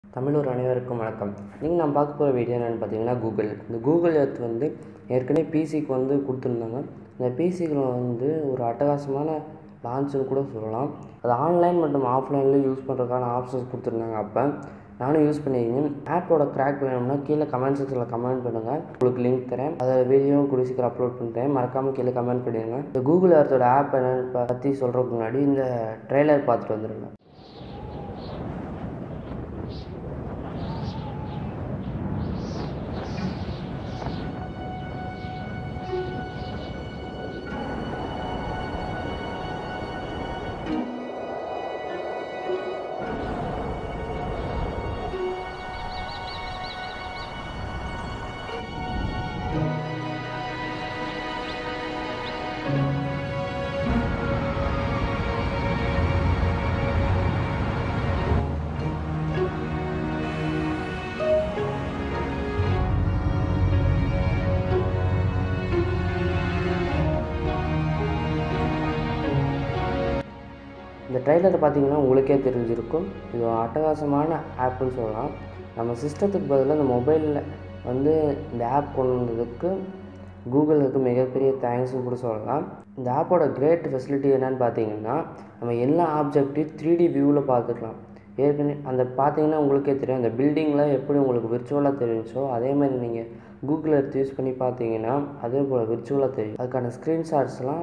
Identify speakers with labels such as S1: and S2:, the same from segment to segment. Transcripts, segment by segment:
S1: தமிழூர் அனைவருக்கும் வணக்கம் நீங்கள் நான் பார்க்க போகிற வீடியோ என்னென்னு பார்த்தீங்கன்னா கூகுள் இந்த கூகுள் எர்த் வந்து ஏற்கனவே பிசிக்கு வந்து கொடுத்துருந்தாங்க இந்த பிசிக்கில் வந்து ஒரு அட்டகாசமான லான்ச்சுன்னு கூட சொல்லலாம் அது ஆன்லைன் மற்றும் ஆஃப்லைனில் யூஸ் பண்ணுறதுக்கான ஆப்ஷன்ஸ் கொடுத்துருந்தாங்க அப்போ நானும் யூஸ் பண்ணியிருக்கேன் ஆப்போட கிராக் வேணும்னா கீழே கமெண்ட் செக்ஷனில் கமெண்ட் பண்ணுங்கள் உங்களுக்கு லிங்க் தரேன் அதை வீடியோவும் கூடிய சீக்கிரம் அப்லோட் பண்ணுறேன் மறக்காமல் கீழே கமெண்ட் பண்ணிடுங்க இந்த கூகுள் எர்த்தோட ஆப் என்னென்னு பற்றி சொல்கிறதுக்கு முன்னாடி இந்த ட்ரெய்லர் பார்த்துட்டு வந்துடுங்க இந்த ட்ரெய்லரை பார்த்தீங்கன்னா உங்களுக்கே தெரிஞ்சிருக்கும் இது ஒரு அட்டகாசமான ஆப்புன்னு சொல்லலாம் நம்ம சிஸ்டத்துக்கு பதிலாக இந்த மொபைலில் வந்து இந்த ஆப் கொண்டு வந்ததுக்கு கூகுளுக்கு மிகப்பெரிய தேங்க்ஸ்னு கூட சொல்லலாம் இந்த ஆப்போட கிரேட் ஃபெசிலிட்டி என்னன்னு பார்த்தீங்கன்னா நம்ம எல்லா ஆப்ஜெக்ட்டையும் த்ரீ டி வியூவில் பார்த்துக்கலாம் ஏற்கனவே அந்த பார்த்தீங்கன்னா உங்களுக்கே தெரியும் அந்த பில்டிங்கில் எப்படி உங்களுக்கு விர்ச்சுவலாக தெரிஞ்சோ அதே மாதிரி நீங்கள் கூகுள் எர்த் யூஸ் பண்ணி பார்த்தீங்கன்னா அதே போல் விர்ச்சுவலாக தெரியும் அதுக்கான ஸ்க்ரீன்ஷாட்ஸ்லாம்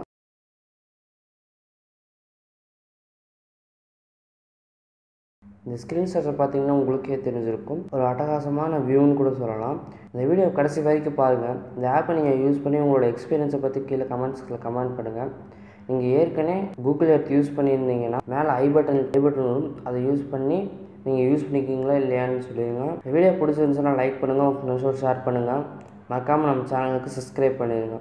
S1: இந்த ஸ்க்ரீன்ஷாட்டை பார்த்தீங்கன்னா உங்களுக்கே தெரிஞ்சிருக்கும் ஒரு அட்டகாசமான வியூன்னு கூட சொல்லலாம் இந்த வீடியோ கடைசி வரைக்கும் பாருங்கள் இந்த ஆப்பை நீங்கள் யூஸ் பண்ணி உங்களோட எக்ஸ்பீரியன்ஸை பற்றி கீழே கமெண்ட்ஸில் கமெண்ட் பண்ணுங்கள் நீங்கள் ஏற்கனவே கூகுள் எர்த் யூஸ் பண்ணியிருந்தீங்கன்னா மேலே ஐ பட்டன் ஐ பட்டன் வரும் அதை யூஸ் பண்ணி நீங்கள் யூஸ் பண்ணிக்கிங்களா இல்லையான்னு சொல்லிடுங்க இந்த வீடியோ பிடிச்சிருந்துச்சுன்னா லைக் பண்ணுங்கள் உங்கள் ஃப்ரெண்ட்ஸோடு ஷேர் பண்ணுங்கள் மறக்காமல் நம்ம சேனலுக்கு சப்ஸ்கிரைப் பண்ணிடுங்க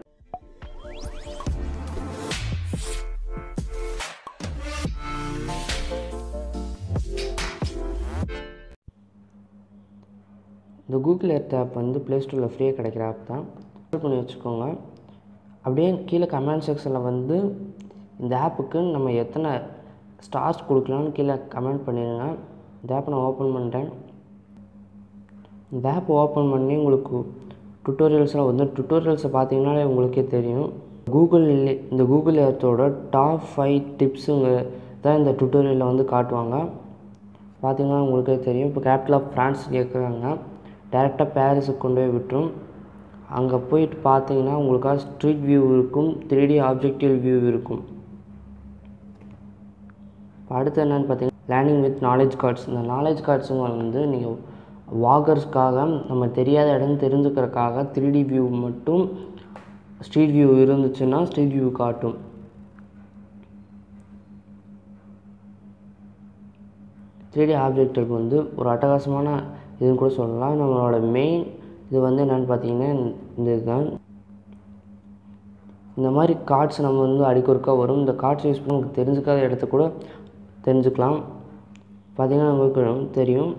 S1: இந்த கூகுள் எர்த் ஆப் வந்து ப்ளே ஸ்டோரில் ஃப்ரீயாக கிடைக்கிற ஆப் தான் இன்ஸ்டால் பண்ணி வச்சுக்கோங்க அப்படியே கீழே கமெண்ட் செக்ஷனில் வந்து இந்த ஆப்புக்கு நம்ம எத்தனை ஸ்டார்ஸ் கொடுக்கலான்னு கீழே கமெண்ட் பண்ணிடுங்க இந்த ஆப்பை நான் ஓப்பன் பண்ணுறேன் இந்த ஆப் ஓப்பன் பண்ணி உங்களுக்கு டுட்டோரியல்ஸ்லாம் வந்து டுட்டோரியல்ஸை பார்த்தீங்கன்னாலே உங்களுக்கே தெரியும் கூகுள் இந்த கூகுள் எர்த்தோட டாப் ஃபைவ் டிப்ஸுங்க தான் இந்த டுட்டோரியலில் வந்து காட்டுவாங்க பார்த்தீங்கன்னா உங்களுக்கே தெரியும் இப்போ கேபிட்டல் ஆஃப் ஃப்ரான்ஸ் கேட்குறாங்க டேரெக்டாக பாரிஸுக்கு கொண்டு போய் விட்டுரும் அங்கே போயிட்டு பார்த்தீங்கன்னா உங்களுக்காக ஸ்ட்ரீட் வியூ இருக்கும் த்ரீ டி ஆப்ஜெக்டிவ் வியூ இருக்கும் இப்போ அடுத்து என்னென்னு பார்த்தீங்கன்னா லேர்னிங் வித் நாலேஜ் கார்ட்ஸ் இந்த நாலேஜ் கார்ட்ஸுங்க வந்து நீங்கள் வாகர்ஸ்க்காக நம்ம தெரியாத இடம் தெரிஞ்சுக்கிறதுக்காக த்ரீ டி வியூ மட்டும் ஸ்ட்ரீட் வியூ இருந்துச்சுன்னா ஸ்ட்ரீட் வியூ காட்டும் த்ரீ டி ஆப்ஜெக்ட்டுக்கு வந்து ஒரு அட்டகாசமான இதுன்னு கூட சொல்லலாம் நம்மளோட மெயின் இது வந்து என்னென்னு பார்த்தீங்கன்னா இந்த இதுதான் இந்த மாதிரி கார்ட்ஸ் நம்ம வந்து அடிக்கொருக்கா வரும் இந்த கார்ட்ஸ் யூஸ் பண்ணி உங்களுக்கு தெரிஞ்சுக்காத இடத்த கூட தெரிஞ்சுக்கலாம் பார்த்தீங்கன்னா உங்களுக்கு தெரியும்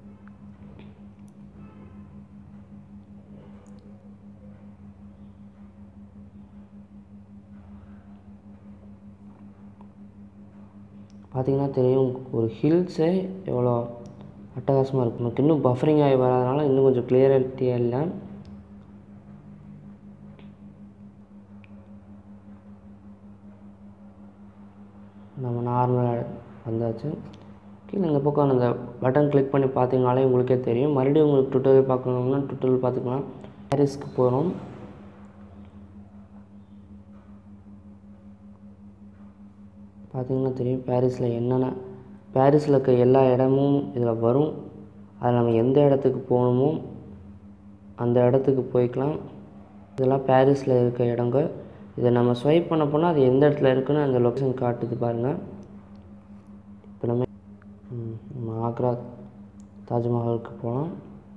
S1: பார்த்தீங்கன்னா தெரியும் ஒரு ஹில்ஸே எவ்வளோ அட்டகாசமாக இருக்கும் நமக்கு இன்னும் பஃபரிங் ஆகி வராதனால இன்னும் கொஞ்சம் கிளியரிட்டியாக இல்லை நம்ம நார்மலாக வந்தாச்சு கீழே இந்த பக்கம் அந்த பட்டன் கிளிக் பண்ணி பார்த்தீங்கனாலே உங்களுக்கே தெரியும் மறுபடியும் உங்களுக்கு டுட்டோரியல் பார்க்கணும்னா டுட்டோரியல் பார்த்துக்கலாம் பாரிஸ்க்கு போகிறோம் பார்த்திங்கன்னா தெரியும் பாரிஸில் என்னென்ன பாரிஸில் இருக்க எல்லா இடமும் இதில் வரும் அதில் நம்ம எந்த இடத்துக்கு போகணுமோ அந்த இடத்துக்கு போய்க்கலாம் இதெல்லாம் பாரிஸில் இருக்க இடங்க இதை நம்ம ஸ்வைப் பண்ண போனால் அது எந்த இடத்துல இருக்குன்னு அந்த லொக்கேஷன் காட்டுது பாருங்கள் இப்போ நம்ம நம்ம ஆக்ரா தாஜ்மஹாலுக்கு போகலாம்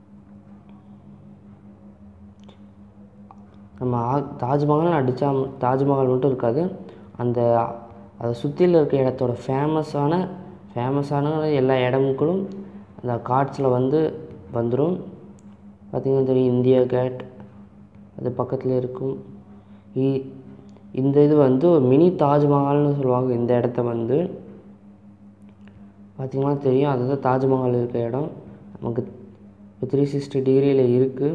S1: நம்ம ஆ தாஜ்மஹால் அடித்தா தாஜ்மஹால் மட்டும் இருக்காது அந்த அதை சுற்றியில் இருக்க இடத்தோட ஃபேமஸான ஃபேமஸான எல்லா இடமுக்களும் அந்த கார்ட்ஸில் வந்து வந்துடும் பார்த்திங்கன்னா தெரியும் இந்தியா கேட் அது பக்கத்தில் இருக்கும் இ இந்த இது வந்து ஒரு மினி தாஜ்மஹால்னு சொல்லுவாங்க இந்த இடத்த வந்து பார்த்திங்கன்னா தெரியும் அதுதான் தாஜ்மஹால் இருக்க இடம் நமக்கு இப்போ த்ரீ சிக்ஸ்டி டிகிரியில் இருக்குது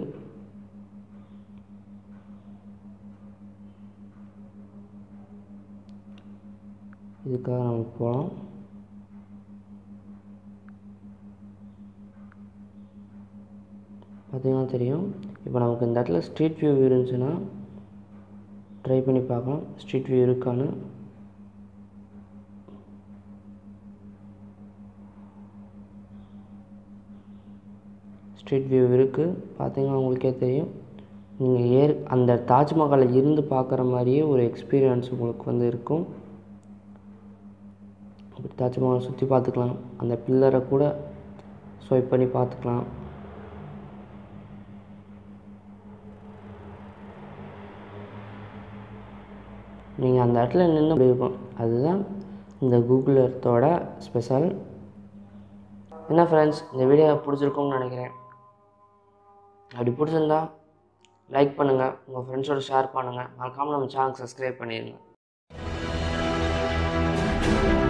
S1: இதுக்காக நம்ம போகலாம் பார்த்தீங்கன்னா தெரியும் இப்போ நமக்கு இந்த இடத்துல ஸ்ட்ரீட் வியூ இருந்துச்சுன்னா ட்ரை பண்ணி பார்க்கலாம் ஸ்ட்ரீட் வியூ இருக்கான்னு ஸ்ட்ரீட் வியூ இருக்குது பார்த்தீங்கன்னா உங்களுக்கே தெரியும் நீங்கள் ஏர் அந்த தாஜ்மஹாலை இருந்து பார்க்குற மாதிரியே ஒரு எக்ஸ்பீரியன்ஸ் உங்களுக்கு வந்து இருக்கும் அப்படி தாஜ்மஹால் சுற்றி பார்த்துக்கலாம் அந்த பில்லரை கூட ஸ்வைப் பண்ணி பார்த்துக்கலாம் நீங்கள் அந்த இடத்துல நின்று அப்படி இருக்கும் அதுதான் இந்த கூகுள் எர்த்தோட ஸ்பெஷல் என்ன ஃப்ரெண்ட்ஸ் இந்த வீடியோ பிடிச்சிருக்கும்னு நினைக்கிறேன் அப்படி பிடிச்சிருந்தா லைக் பண்ணுங்கள் உங்கள் ஃப்ரெண்ட்ஸோட ஷேர் பண்ணுங்கள் மறக்காமல் நம்ம சேனல் சப்ஸ்கிரைப் பண்ணிடுங்க